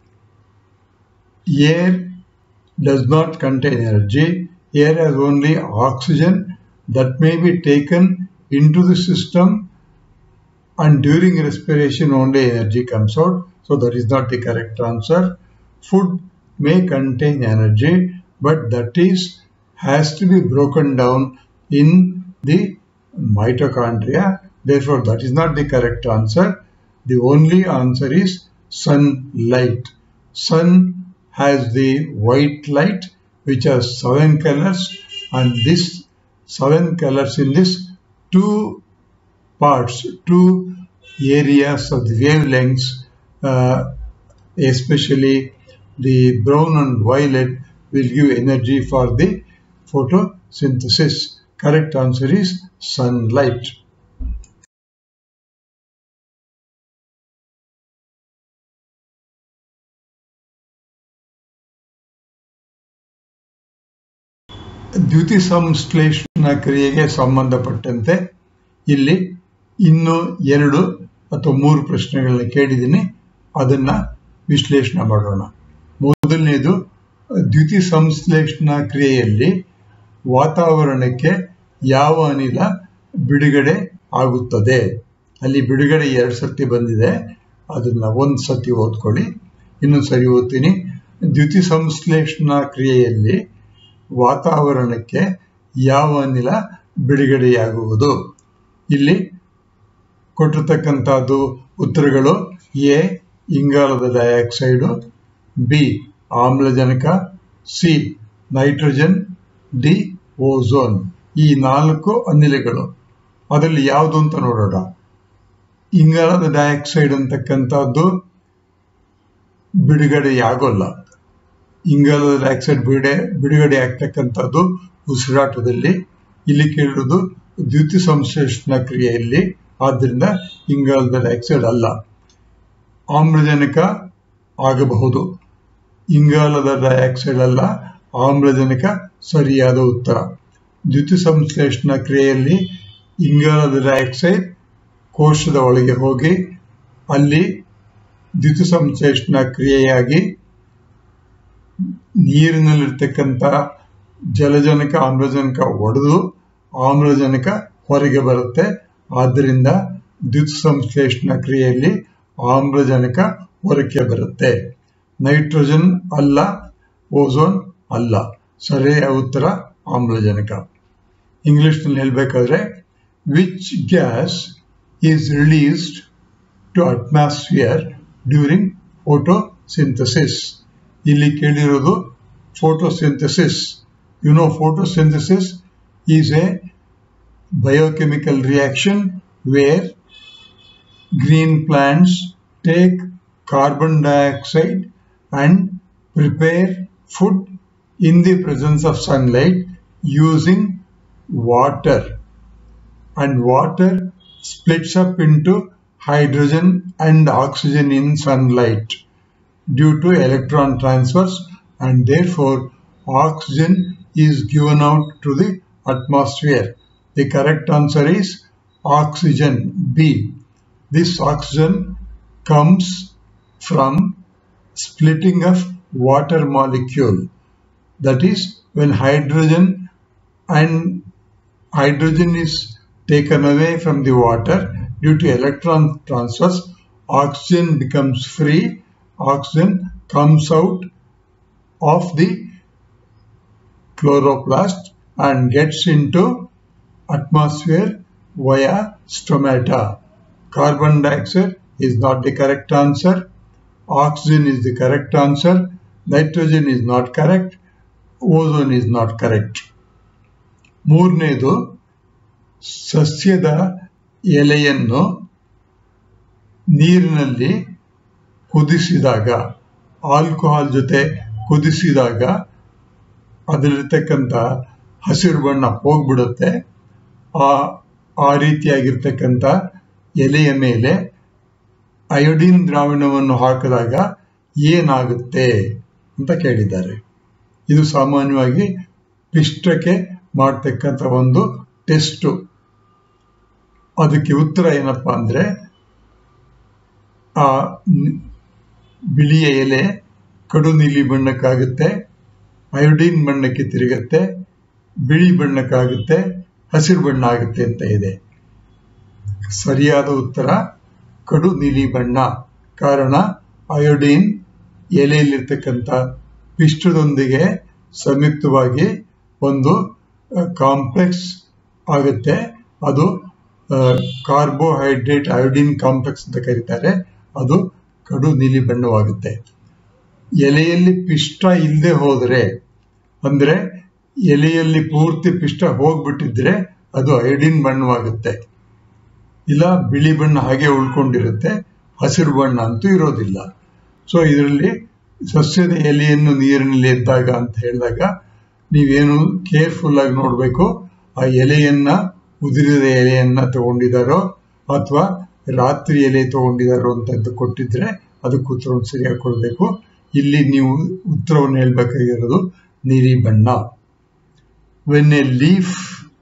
air does not contain energy. Air has only oxygen that may be taken into the system and during respiration only energy comes out. So that is not the correct answer. Food may contain energy but that is has to be broken down in the mitochondria. Therefore that is not the correct answer. The only answer is sunlight. Sun has the white light which has seven colors and this seven colors in this two parts two areas of the wavelengths uh, especially the brown and violet will give energy for the photosynthesis correct answer is sunlight ದ್ಯುತಿ ಸಂಶ್ಲೇಷಣಾ ಕ್ರಿಯೆಗೆ ಸಂಬಂಧಪಟ್ಟಂತೆ ಇಲ್ಲಿ ಇನ್ನು ಎರಡು ಅಥವಾ ಮೂರು ಪ್ರಶ್ನೆಗಳನ್ನ ಕೇಳಿದ್ದೀನಿ ಅದನ್ನ ವಿಶ್ಲೇಷಣೆ ಮಾಡೋಣ ಮೊದಲನೇದು ದ್ಯುತಿ ಸಂಶ್ಲೇಷಣಾ ಕ್ರಿಯೆಯಲ್ಲಿ ವಾತಾವರಣಕ್ಕೆ ಯಾವ ಅನಿಲ ಬಿಡುಗಡೆ ಆಗುತ್ತದೆ ಅಲ್ಲಿ ಬಿಡುಗಡೆ ಎರಡು ಸತಿ ಬಂದಿದೆ ಅದನ್ನ ಒಂದು ಸತಿ ಓದ್ಕೊಳ್ಳಿ ಇನ್ನೊಂದು ಸರಿ ಓದ್ತೀನಿ ದ್ಯುತಿ ಸಂಶ್ಲೇಷಣಾ ಕ್ರಿಯೆಯಲ್ಲಿ ವಾತಾವರಣಕ್ಕೆ ಯಾವ ಅನಿಲ ಬಿಡುಗಡೆಯಾಗುವುದು ಇಲ್ಲಿ ಕೊಟ್ಟಿರ್ತಕ್ಕಂಥದ್ದು ಉತ್ತರಗಳು ಎ ಇಂಗಾಲದ ಡೈಆಕ್ಸೈಡು ಬಿ ಆಮ್ಲಜನಕ ಸಿ ನೈಟ್ರೋಜನ್ ಡಿ ಓಝೋನ್ ಈ ನಾಲ್ಕು ಅನಿಲಗಳು ಅದರಲ್ಲಿ ಯಾವುದು ಅಂತ ನೋಡೋಣ ಇಂಗಾಲದ ಡೈಆಕ್ಸೈಡ್ ಅಂತಕ್ಕಂಥದ್ದು ಬಿಡುಗಡೆಯಾಗೋಲ್ಲ ಇಂಗಾಲದ ಡೈಆಕ್ಸೈಡ್ ಬಿಡುಗಡೆ ಬಿಡುಗಡೆ ಆಗ್ತಕ್ಕಂಥದ್ದು ಉಸಿರಾಟದಲ್ಲಿ ಇಲ್ಲಿ ಕೇಳಿರೋದು ದ್ಯುತಿ ಸಂಶ್ಲೇಷಣಾ ಕ್ರಿಯೆಯಲ್ಲಿ ಆದ್ದರಿಂದ ಇಂಗಾಲದ ಡೈಆಕ್ಸೈಡ್ ಅಲ್ಲ ಆಮ್ಲಜನಕ ಆಗಬಹುದು ಇಂಗಾಲದ ಡೈಆಕ್ಸೈಡ್ ಅಲ್ಲ ಆಮ್ಲಜನಕ ಸರಿಯಾದ ಉತ್ತರ ದ್ಯುತಿ ಸಂಶ್ಲೇಷಣಾ ಕ್ರಿಯೆಯಲ್ಲಿ ಇಂಗಾಲದ ಡೈಆಕ್ಸೈಡ್ ಕೋಶದ ಒಳಗೆ ಹೋಗಿ ಅಲ್ಲಿ ದ್ಯುತಿ ಸಂಶ್ಲೇಷಣಾ ಕ್ರಿಯೆಯಾಗಿ ನೀರಿನಲ್ಲಿರ್ತಕ್ಕಂಥ ಜಲಜನಕ ಆಮ್ಲಜನಕ ಒಡೆದು ಆಮ್ಲಜನಕ ಹೊರಗೆ ಬರುತ್ತೆ ಆದ್ದರಿಂದ ದ್ಯುತಿ ಸಂಶ್ಲೇಷಣಾ ಕ್ರಿಯೆಯಲ್ಲಿ ಆಮ್ಲಜನಕ ಹೊರಕ್ಕೆ ಬರುತ್ತೆ ನೈಟ್ರೋಜನ್ ಅಲ್ಲ ಓಝೋನ್ ಅಲ್ಲ ಸರಿಯಾದ ಉತ್ತರ ಆಮ್ಲಜನಕ ಇಂಗ್ಲಿಷ್ನಲ್ಲಿ ಹೇಳಬೇಕಾದ್ರೆ which gas is released to atmosphere during photosynthesis ಇಲ್ಲಿ ಕೇಳಿರೋದು photosynthesis you know photosynthesis is a biochemical reaction where green plants take carbon dioxide and prepare food in the presence of sunlight using water and water splits up into hydrogen and oxygen in sunlight due to electron transfers and therefore oxygen is given out to the atmosphere. The correct answer is oxygen B. This oxygen comes from splitting of water molecule. That is when hydrogen and hydrogen is taken away from the water due to electron transfers, oxygen becomes free, oxygen comes out of the chloroplast and gets into atmosphere via stomata. Carbon dioxide is not the correct answer. Oxygen is the correct answer. Nitrogen is not correct. Ozone is not correct. ಮೂರನೇದು ಸಸ್ಯದ ಎಲೆಯನ್ನು ನೀರಿನಲ್ಲಿ ಕುದಿಸಿದಾಗ ಆಲ್ಕೋಹಾಲ್ ಜೊತೆ ಕುದಿಸಿದಾಗ ಅದರಲ್ಲಿರ್ತಕ್ಕಂಥ ಹಸಿರು ಬಣ್ಣ ಹೋಗ್ಬಿಡುತ್ತೆ ಆ ಆ ರೀತಿಯಾಗಿರ್ತಕ್ಕಂಥ ಎಲೆಯ ಮೇಲೆ ಅಯೋಡಿನ್ ದ್ರಾವಣವನ್ನು ಹಾಕಿದಾಗ ಏನಾಗುತ್ತೆ ಅಂತ ಕೇಳಿದ್ದಾರೆ ಇದು ಸಾಮಾನ್ಯವಾಗಿ ಪಿಷ್ಟಕ್ಕೆ ಮಾಡ್ತಕ್ಕಂಥ ಒಂದು ಟೆಸ್ಟು ಅದಕ್ಕೆ ಉತ್ತರ ಏನಪ್ಪ ಅಂದರೆ ಆ ಬಿಳಿಯ ಎಲೆ ಕಡು ನೀಲಿ ಬಣ್ಣಕ್ಕಾಗುತ್ತೆ ಅಯೋಡಿನ್ ಬಣ್ಣಕ್ಕೆ ತಿರುಗುತ್ತೆ ಬಿಳಿ ಬಣ್ಣಕ್ಕಾಗುತ್ತೆ ಹಸಿರು ಬಣ್ಣ ಆಗುತ್ತೆ ಅಂತ ಇದೆ ಸರಿಯಾದ ಉತ್ತರ ಕಡು ನೀಲಿ ಬಣ್ಣ ಕಾರಣ ಅಯೋಡಿನ್ ಎಲೆಯಲ್ಲಿರ್ತಕ್ಕಂಥ ಪಿಷ್ಟದೊಂದಿಗೆ ಸಂಯುಕ್ತವಾಗಿ ಒಂದು ಕಾಂಪ್ಲೆಕ್ಸ್ ಆಗುತ್ತೆ ಅದು ಕಾರ್ಬೋಹೈಡ್ರೇಟ್ ಅಯೋಡಿನ್ ಕಾಂಪ್ಲೆಕ್ಸ್ ಅಂತ ಕರೀತಾರೆ ಅದು ಕಡು ನೀಲಿ ಬಣ್ಣವಾಗುತ್ತೆ ಎಲೆಯಲ್ಲಿ ಪಿಷ್ಟ ಇಲ್ಲದೆ ಹೋದರೆ ಅಂದರೆ ಎಲೆಯಲ್ಲಿ ಪೂರ್ತಿ ಪಿಷ್ಟ ಹೋಗ್ಬಿಟ್ಟಿದ್ರೆ ಅದು ಅಯೋಡಿನ್ ಬಣ್ಣವಾಗುತ್ತೆ ಇಲ್ಲ ಬಿಳಿ ಬಣ್ಣ ಹಾಗೆ ಉಳ್ಕೊಂಡಿರುತ್ತೆ ಹಸಿರು ಬಣ್ಣ ಅಂತೂ ಇರೋದಿಲ್ಲ ಸೊ ಇದರಲ್ಲಿ ಸಸ್ಯದ ಎಲೆಯನ್ನು ನೀರಿನಲ್ಲಿ ಎದ್ದಾಗ ಅಂತ ಹೇಳಿದಾಗ ನೀವೇನು ಕೇರ್ಫುಲ್ ಆಗಿ ನೋಡಬೇಕು ಆ ಎಲೆಯನ್ನ ಉದುರಿದ ಎಲೆಯನ್ನ ತಗೊಂಡಿದ್ದಾರೋ ಅಥವಾ ರಾತ್ರಿ ಎಲೆ ತಗೊಂಡಿದ್ದಾರೋ ಅಂತ ಕೊಟ್ಟಿದ್ರೆ ಅದಕ್ಕೆ ಉತ್ತರವನ್ನು ಸರಿಯಾಗಿ ಕೊಡಬೇಕು ಇಲ್ಲಿ ನೀವು ಉತ್ತರವನ್ನು ಹೇಳ್ಬೇಕಾಗಿರೋದು ನೀಲಿ ಬಣ್ಣ when a leaf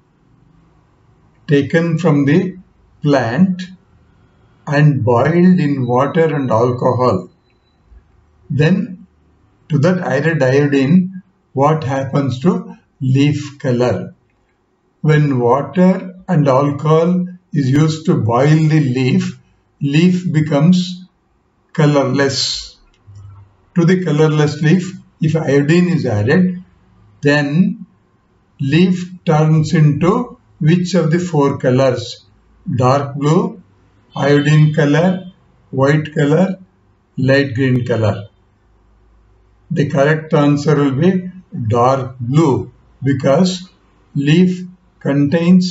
taken from the plant and boiled in water and alcohol then to that added iodine what happens to leaf color when water and alcohol is used to boil the leaf leaf becomes colorless to the colorless leaf if iodine is added then leaf turns into which of the four colors dark blue iodine color white color light green color the correct answer will be dark blue because leaf contains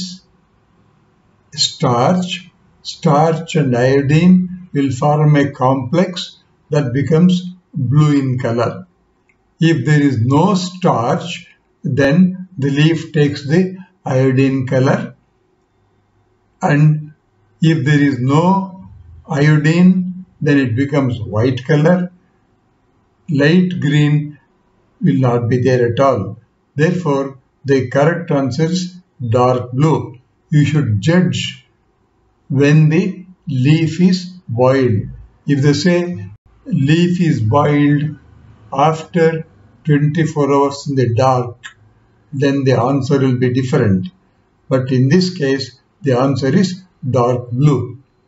starch starch and iodine will form a complex that becomes blue in color if there is no starch then the leaf takes the iodine color and if there is no iodine then it becomes white color light green will not be there at all. Therefore, the correct answer is dark blue. You should judge when the leaf is boiled. If they say leaf is boiled after 24 hours in the dark, then the answer will be different. But in this case, the answer is dark blue.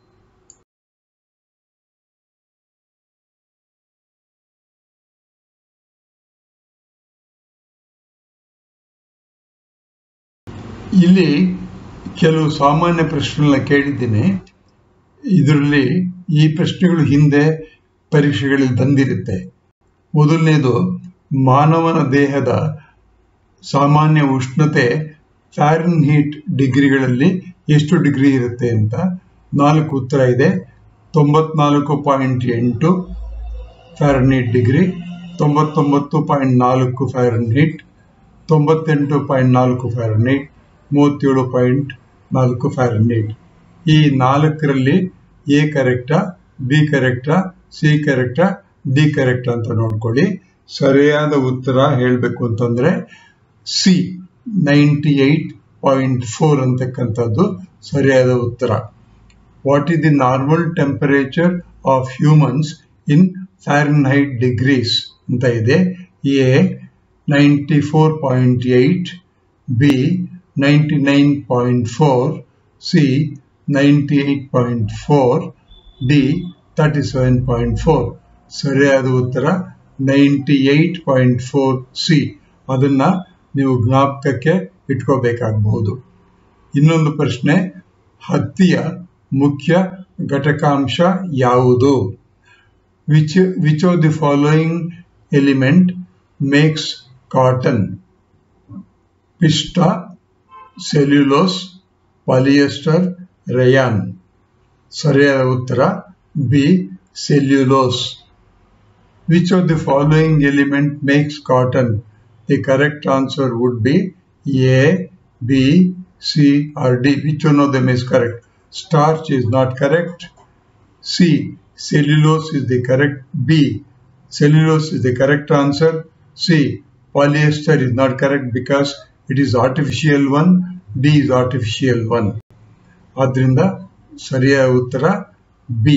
ಇಲ್ಲಿ ಕೆಲವು ಸಾಮಾನ್ಯ ಪ್ರಶ್ನೆಗಳನ್ನ ಕೇಳಿದ್ದೀನಿ ಇದರಲ್ಲಿ ಈ ಪ್ರಶ್ನೆಗಳು ಹಿಂದೆ ಪರೀಕ್ಷೆಗಳಲ್ಲಿ ಬಂದಿರುತ್ತೆ ಮೊದಲನೇದು ಮಾನವನ ದೇಹದ ಸಾಮಾನ್ಯ ಉಷ್ಣತೆ ಫ್ಯಾರನ್ ಹೀಟ್ ಡಿಗ್ರಿಗಳಲ್ಲಿ ಎಷ್ಟು ಡಿಗ್ರಿ ಇರುತ್ತೆ ಅಂತ ನಾಲ್ಕು ಉತ್ತರ ಇದೆ ತೊಂಬತ್ನಾಲ್ಕು ಪಾಯಿಂಟ್ ಎಂಟು ಫ್ಯಾರನ್ಹೀಟ್ ಡಿಗ್ರಿ ತೊಂಬತ್ತೊಂಬತ್ತು ಪಾಯಿಂಟ್ ನಾಲ್ಕು ಫ್ಯಾರನ್ಹೀಟ್ ತೊಂಬತ್ತೆಂಟು ಪಾಯಿಂಟ್ ನಾಲ್ಕು ಫ್ಯಾರನ್ಹೀಟ್ ಮೂವತ್ತೇಳು ಪಾಯಿಂಟ್ ನಾಲ್ಕು ಫ್ಯಾರನ್ಹೀಟ್ ಈ ನಾಲ್ಕರಲ್ಲಿ ಎ ಕರೆಕ್ಟಾ ಬಿ ಕರೆಕ್ಟಾ ಸಿ ಕರೆಕ್ಟಾ ಡಿ ಕರೆಕ್ಟ್ ಅಂತ ನೋಡ್ಕೊಳ್ಳಿ ಸರಿಯಾದ ಉತ್ತರ ಹೇಳಬೇಕು ಅಂತಂದ್ರೆ C ninety eight point four ಅಂತಕ್ಕಂಥದ್ದು ಸರಿಯಾದ ಉತ್ತರ what is the normal temperature of humans in Fahrenheit degrees ಅಂತ ಇದೆ A ninety four point eight B ninety nine point four C ninety eight point four D thirty seven point four ಸರಿಯಾದ ಉತ್ತರ ninety eight point four C ಅದನ್ನ ನೀವು ಜ್ಞಾಪಕಕ್ಕೆ ಇಟ್ಕೋಬೇಕಾಗಬಹುದು ಇನ್ನೊಂದು ಪ್ರಶ್ನೆ ಹತ್ತಿಯ ಮುಖ್ಯ ಘಟಕಾಂಶ ಯಾವುದು which which of the following element makes cotton ಪಿಷ್ಟ ಸೆಲ್ಯುಲೋಸ್ ಪಾಲಿಯೆಸ್ಟರ್ ರಯಾನ್ ಸರಿಯಾದ ಉತ್ತರ B cellulose which of the following element makes cotton the correct answer would be A B C or D which one of them is correct starch is not correct. C. Cellulose is the correct. B. Cellulose is the correct answer. C. Polyester is not correct because it is artificial one. D is artificial one. ಆದ್ರಿಂದ ಸರಿಯಾದ ಉತ್ತರ ಬಿ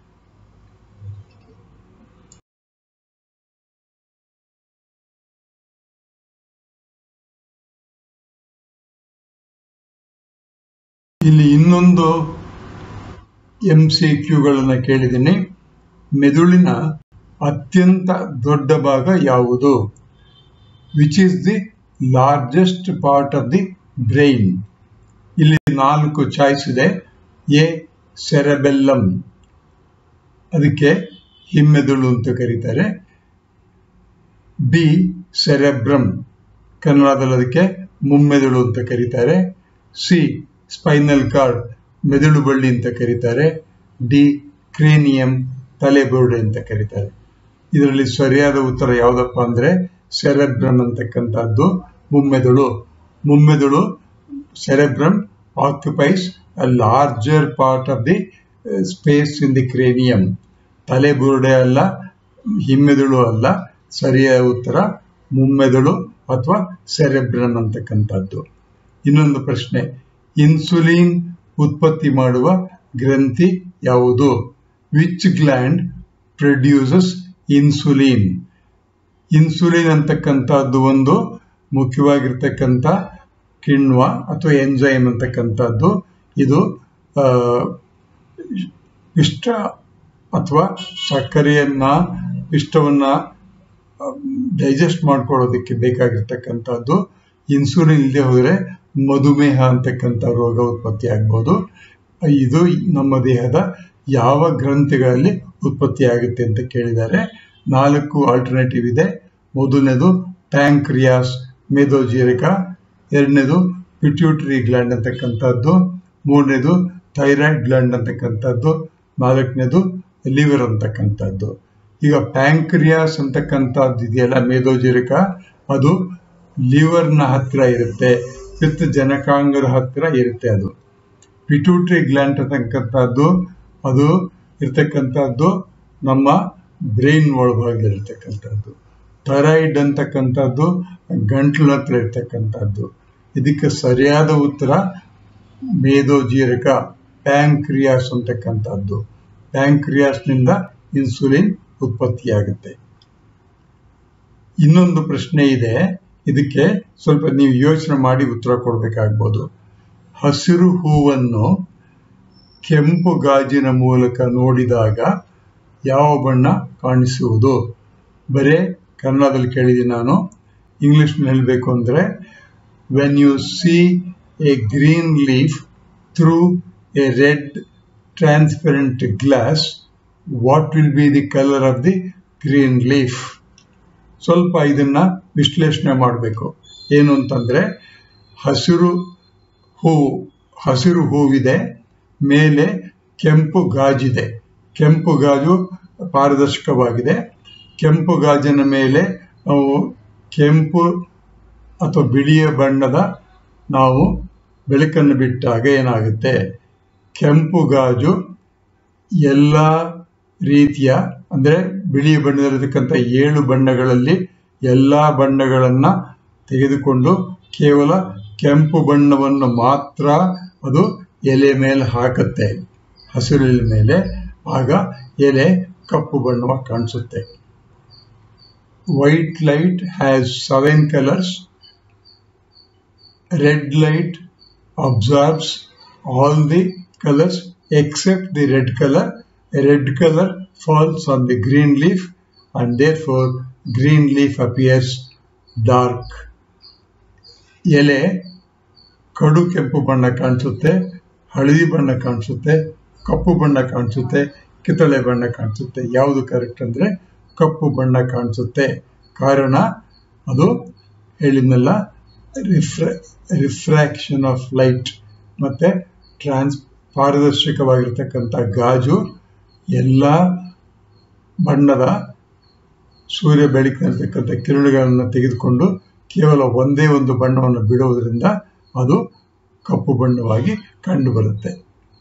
ಇಲ್ಲಿ ಇನ್ನೊಂದು ಎಂ ಸಿ ಕ್ಯೂಗಳನ್ನು ಕೇಳಿದ್ದೀನಿ ಮೆದುಳಿನ ಅತ್ಯಂತ ದೊಡ್ಡ ಭಾಗ ಯಾವುದು which is the largest part of the brain ಇಲ್ಲಿ ನಾಲ್ಕು ಚಾಯ್ಸ್ ಇದೆ ಎ ಸೆರೆಬೆಲ್ಲಮ್ ಅದಕ್ಕೆ ಹಿಮ್ಮೆದುಳು ಅಂತ ಕರೀತಾರೆ ಬಿ ಸೆರೆಬ್ರಮ್ ಕನ್ನಡದಲ್ಲಿ ಅದಕ್ಕೆ ಮುಮ್ಮೆದುಳು ಅಂತ ಕರೀತಾರೆ ಸಿ ಸ್ಪೈನಲ್ ಕಾರ್ಡ್ ಮೆದುಳು ಬಳ್ಳಿ ಅಂತ ಕರೀತಾರೆ ಡಿ ಕ್ರೇನಿಯಂ ತಲೆಬುರುಡೆ ಅಂತ ಕರೀತಾರೆ ಇದರಲ್ಲಿ ಸರಿಯಾದ ಉತ್ತರ ಯಾವುದಪ್ಪ ಅಂದ್ರೆ ಸೆರೆಬ್ರಮ್ ಅಂತಕ್ಕಂಥದ್ದು ಮುಮ್ಮೆದುಳು ಮುಮ್ಮೆದುಳು cerebrum occupies a larger part of the space in the cranium ತಲೆಬುರುಡೆ ಅಲ್ಲ ಹಿಮ್ಮೆದುಳು ಅಲ್ಲ ಸರಿಯಾದ ಉತ್ತರ ಮುಮ್ಮೆದುಳು ಅಥವಾ ಸೆರೆಬ್ರಮ್ ಅಂತಕ್ಕಂಥದ್ದು ಇನ್ನೊಂದು ಪ್ರಶ್ನೆ ಇನ್ಸುಲಿನ್ ಉತ್ಪತ್ತಿ ಮಾಡುವ ಗ್ರಂಥಿ ಯಾವುದು which gland produces insulin insulin ಅಂತಕ್ಕಂಥದ್ದು ಒಂದು ಮುಖ್ಯವಾಗಿರ್ತಕ್ಕಂಥ ಕಿಣ್ವ ಅಥವಾ ಎಂಜೈಮ್ ಅಂತಕ್ಕಂಥದ್ದು ಇದು ಪಿಷ್ಟ ಅಥವಾ ಸಕ್ಕರೆಯನ್ನ ಪಿಷ್ಟವನ್ನ ಡೈಜೆಸ್ಟ್ ಮಾಡ್ಕೊಳ್ಳೋದಕ್ಕೆ ಬೇಕಾಗಿರ್ತಕ್ಕಂಥದ್ದು ಇನ್ಸುಲಿನ್ ಇಲ್ಲದೆ ಹೋದರೆ ಮಧುಮೇಹ ಅಂತಕ್ಕಂಥ ರೋಗ ಉತ್ಪತ್ತಿ ಆಗ್ಬೋದು ಇದು ನಮ್ಮ ದೇಹದ ಯಾವ ಗ್ರಂಥಿಗಳಲ್ಲಿ ಉತ್ಪತ್ತಿ ಆಗುತ್ತೆ ಅಂತ ಕೇಳಿದ್ದಾರೆ ನಾಲ್ಕು ಆಲ್ಟರ್ನೇಟಿವ್ ಇದೆ ಮೊದಲನೇದು ಪ್ಯಾಂಕ್ರಿಯಾಸ್ ಮೇದೋಜೀರಕ ಎರಡನೇದು ಪಿಟ್ಯೂಟರಿ ಗ್ಲ್ಯಾಂಡ್ ಅಂತಕ್ಕಂಥದ್ದು ಮೂರನೇದು ಥೈರಾಯ್ಡ್ ಗ್ಲ್ಯಾಂಡ್ ಅಂತಕ್ಕಂಥದ್ದು ನಾಲ್ಕನೇದು ಲಿವರ್ ಅಂತಕ್ಕಂಥದ್ದು ಈಗ ಪ್ಯಾಂಕ್ರಿಯಾಸ್ ಅಂತಕ್ಕಂಥದ್ದು ಇದೆಯಲ್ಲ ಮೇದೋಜೀರಕ ಅದು ಲಿವರ್ನ ಹತ್ತಿರ ಇರುತ್ತೆ ಪಿತ್ತ ಜನಕಾಂಗದ ಹತ್ತಿರ ಇರುತ್ತೆ ಅದು ಪಿಟ್ಯೂಟ್ರಿ ಗ್ಲ್ಯಾಂಡ್ ಅಂತಕ್ಕಂಥದ್ದು ಅದು ಇರ್ತಕ್ಕಂಥದ್ದು ನಮ್ಮ ಬ್ರೈನ್ ಒಳಭಾಗದಲ್ಲಿರ್ತಕ್ಕಂಥದ್ದು ಥೈರಾಯ್ಡ್ ಅಂತಕ್ಕಂಥದ್ದು ಗಂಟ್ಲ ಹತ್ರ ಇರ್ತಕ್ಕಂಥದ್ದು ಇದಕ್ಕೆ ಸರಿಯಾದ ಉತ್ತರ ಮೇದೋಜೀರಕ ಪ್ಯಾಂಕ್ರಿಯಾಸ್ ಅಂತಕ್ಕಂಥದ್ದು ಪ್ಯಾಂಕ್ರಿಯಾಸ್ನಿಂದ ಇನ್ಸುಲಿನ್ ಉತ್ಪತ್ತಿಯಾಗುತ್ತೆ ಇನ್ನೊಂದು ಪ್ರಶ್ನೆ ಇದೆ ಇದಕ್ಕೆ ಸ್ವಲ್ಪ ನೀವು ಯೋಚನೆ ಮಾಡಿ ಉತ್ತರ ಕೊಡಬೇಕಾಗ್ಬೋದು ಹಸಿರು ಹೂವನ್ನು ಕೆಂಪು ಗಾಜಿನ ಮೂಲಕ ನೋಡಿದಾಗ ಯಾವ ಬಣ್ಣ ಕಾಣಿಸುವುದು ಬರೇ ಕನ್ನಡದಲ್ಲಿ ಕೇಳಿದ್ದೀನಿ ನಾನು ಇಂಗ್ಲಿಷ್ ಹೇಳಬೇಕು ಅಂದರೆ when you see a green leaf through a red transparent glass what will be the colour of the green leaf ಸ್ವಲ್ಪ ಇದನ್ನ ವಿಶ್ಲೇಷಣೆ ಮಾಡಬೇಕು ಏನು ಅಂತಂದ್ರೆ ಹಸಿರು ಹೂವು ಹಸಿರು ಹೂವಿದೆ ಮೇಲೆ ಕೆಂಪು ಗಾಜಿದೆ ಕೆಂಪು ಗಾಜು ಪಾರದರ್ಶಕವಾಗಿದೆ ಕೆಂಪು ಗಾಜಿನ ಮೇಲೆ ನಾವು ಕೆಂಪು ಅಥವಾ ಬಿಳಿಯ ಬಣ್ಣದ ನಾವು ಬೆಳಕನ್ನು ಬಿಟ್ಟಾಗ ಏನಾಗುತ್ತೆ ಕೆಂಪು ಗಾಜು ಎಲ್ಲ ರೀತಿಯ ಅಂದರೆ ಬಿಳಿ ಬಣ್ಣದಲ್ಲಿರ್ತಕ್ಕಂಥ ಏಳು ಬಣ್ಣಗಳಲ್ಲಿ ಎಲ್ಲ ಬಣ್ಣಗಳನ್ನ ತೆಗೆದುಕೊಂಡು ಕೇವಲ ಕೆಂಪು ಬಣ್ಣವನ್ನು ಮಾತ್ರ ಅದು ಎಲೆ ಮೇಲೆ ಹಾಕುತ್ತೆ ಹಸಿರು ಎಲೆ ಮೇಲೆ ಆಗ ಎಲೆ ಕಪ್ಪು ಬಣ್ಣವಾಗಿ ಕಾಣಿಸುತ್ತೆ white light has seven colours red light absorbs all the colors except the red color. A red color falls on the green leaf and therefore green leaf appears dark. ಎಲೆ ಕಡು ಕೆಂಪು ಬಣ್ಣ ಕಾಣಿಸುತ್ತೆ ಹಳದಿ ಬಣ್ಣ ಕಾಣಿಸುತ್ತೆ ಕಪ್ಪು ಬಣ್ಣ ಕಾಣಿಸುತ್ತೆ ಕಿತ್ತಳೆ ಬಣ್ಣ ಕಾಣಿಸುತ್ತೆ ಯಾವುದು ಕರೆಕ್ಟ್ ಅಂದರೆ ಕಪ್ಪು ಬಣ್ಣ ಕಾಣಿಸುತ್ತೆ ಕಾರಣ ಅದು ಹೇಳಿದ್ನಲ್ಲ ರಿಫ್ರ ರಿಫ್ರಾಕ್ಷನ್ ಆಫ್ ಲೈಟ್ ಮತ್ತು ಟ್ರಾನ್ಸ್ ಪಾರದರ್ಶಕವಾಗಿರ್ತಕ್ಕಂಥ ಗಾಜು ಎಲ್ಲ ಬಣ್ಣದ ಸೂರ್ಯ ಬೆಳಕಿನರ್ತಕ್ಕಂಥ ಕಿರಣಗಳನ್ನು ತೆಗೆದುಕೊಂಡು ಕೇವಲ ಒಂದೇ ಒಂದು ಬಣ್ಣವನ್ನು ಬಿಡುವುದರಿಂದ ಅದು ಕಪ್ಪು ಬಣ್ಣವಾಗಿ ಕಂಡುಬರುತ್ತೆ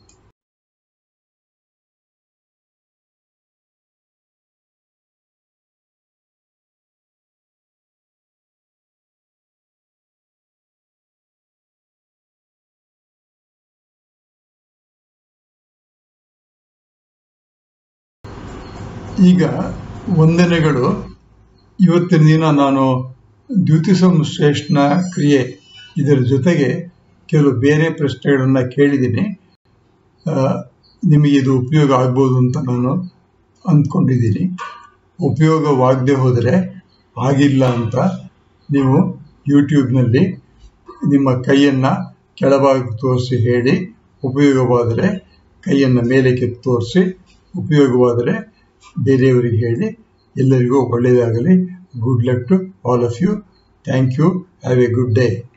ಈಗ ವಂದನೆಗಳು ಇವತ್ತಿನ ದಿನ ನಾನು ದ್ಯುತಿ ಸಂಶ್ಲೇಷಣ ಕ್ರಿಯೆ ಇದರ ಜೊತೆಗೆ ಕೆಲವು ಬೇರೆ ಪ್ರಶ್ನೆಗಳನ್ನು ಕೇಳಿದ್ದೀನಿ ಆ, ನಿಮಗೆ ಇದು ಉಪಯೋಗ ಆಗ್ಬೋದು ಅಂತ ನಾನು ಅಂದ್ಕೊಂಡಿದ್ದೀನಿ ಉಪಯೋಗವಾಗದೆ ಹೋದರೆ ಆಗಿಲ್ಲ ಅಂತ ನೀವು ಯೂಟ್ಯೂಬ್ನಲ್ಲಿ ನಿಮ್ಮ ಕೈಯನ್ನು ಕೆಳಭಾಗಕ್ಕೆ ತೋರಿಸಿ ಹೇಳಿ ಉಪಯೋಗವಾದರೆ ಕೈಯನ್ನು ಮೇಲಕ್ಕೆ ತೋರಿಸಿ ಉಪಯೋಗವಾದರೆ ಬೇರೆಯವರಿಗೆ ಹೇಳಿ ಎಲ್ಲರಿಗೂ ಒಳ್ಳೆಯದಾಗಲಿ good luck to all of you thank you have a good day